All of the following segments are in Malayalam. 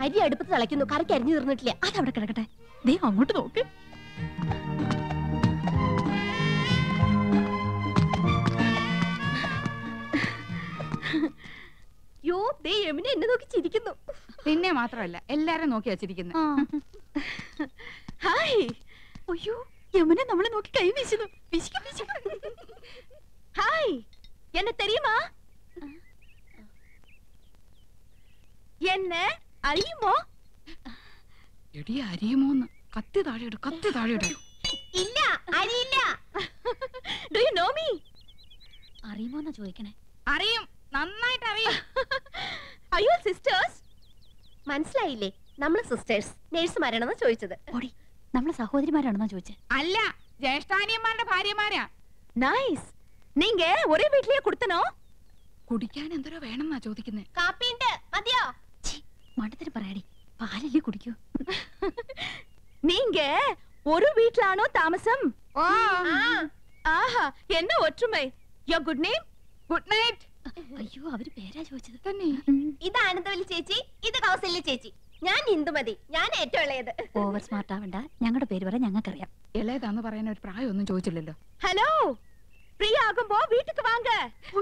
അരി അടുപ്പത്ത് തിളയ്ക്കുന്നു കറിക്ക് അരിഞ്ഞു തീർന്നിട്ടില്ല അതവിടെ കിടക്കട്ടെ ദേ അങ്ങോട്ട് നോക്ക് യോ ദേ യമുന എന്നെ നോക്കി ചിരിക്കുന്നു നിന്നെ മാത്രമല്ല എല്ലാരും നോക്കി വച്ചിരിക്കുന്നത് ഹായ് അയ്യോ യമുന നമ്മളെ നോക്കി കൈ വീശുന്നു വിശിക്കും വിശിക്കും ഹായ് എന്നെ തെരിയുമാ എന്നെ അറിയുമോ എടി അരിയുമോന്ന് കത്തി താഴെയിട് കത്തി താഴെയിട് ഇല്ല അറിയില്ല ഡു യു നോ മീ അറിയുമോന്നാ ചോദിക്കണേ അറിയും നന്നായിട്ട് അറിയും അയ്യോ സിസ്റ്റേഴ്സ് മനസ്സിലായില്ലേ നമ്മള് സിസ്റ്റേഴ്സ് നേഴ്സുമാരാണെന്ന് ചോദിച്ചത് ഓടി നമ്മളെ സഹോദരിമാരാണെന്നാ ചോദിച്ചേ അല്ല ജ്യേഷ്ഠാനിയന്മാരുടെ ഭാര്യമാരാ നൈസ് നീങ്ക ഒരേ വീട്ടിലേ കൊടുത്തനോ കുടിക്കാൻ എന്തോരോ വേണമെന്നാ ചോദിക്കുന്നേ കാപ്പിണ്ട് മതിയോ മണ്ടത്തിന് പറയാടി പാലല്ലേ കുടിക്കൂ நீங்க ஒரு வீட்லானோ தாமசம் ഓ ஆஹா என்ன ஒற்றுமை യോ ഗുഡ് നെയിം ഗുഡ് നൈറ്റ് അയ്യോ അവര് പേരാ ചോദിച്ചത് തന്നെ ഇത് ആനന്ദവല്ലി ചേച്ചി ഇത് കൗസല്യ ചേച്ചി ഞാൻ ഇന്ദുമതി ഞാൻ ഏറ്റവും ഇളയത് ഓവർ സ്മാർട്ട് ആവണ്ട ഞങ്ങളുടെ പേര് പറയാൻ ഞങ്ങൾക്കറിയാം ഇളയതാന്ന് പറയാൻ ഒരു പ്രായമൊന്നും ചോദിച്ചില്ലല്ലോ ഹലോ ഫ്രീ ആകുമ്പോ വീട്ടുക്ക് വാങ്ക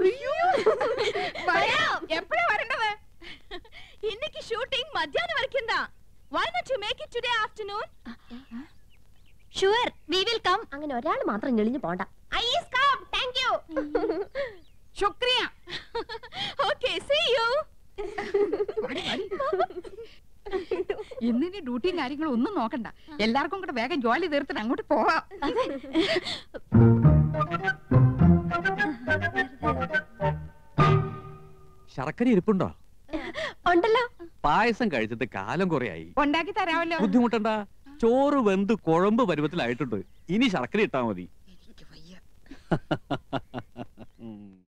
വരാം. എപ്പോഴാ വരേണ്ടത് இன்னைக்கு ஷூட்டிங் மத்தியானம் வரைக்கும் தான் why not you make it today afternoon sure we will come അങ്ങനെ ഒരാൾ മാത്രം ഞെളിഞ്ഞു പോണ്ട ഐസ് കം താങ്ക് യു ശുക്രിയ ഓക്കേ see you ഇന്നിനി ഡ്യൂട്ടിയും കാര്യങ്ങളും ഒന്നും നോക്കണ്ട എല്ലാവർക്കും കൂടെ വേഗം ജോലി തീർത്തിട്ട് അങ്ങോട്ട് പോവാം ശർക്കര ഇരിപ്പുണ്ടോ ഉണ്ടല്ലോ പായസം കഴിച്ചിട്ട് കാലം കുറയായി ഉണ്ടാക്കി തരാമല്ലോ ബുദ്ധിമുട്ടണ്ട ചോറ് വെന്ത് കുഴമ്പ് പരുവത്തിലായിട്ടുണ്ട് ഇനി ശർക്കര ഇട്ടാ മതി എനിക്ക് വയ്യ ഉം.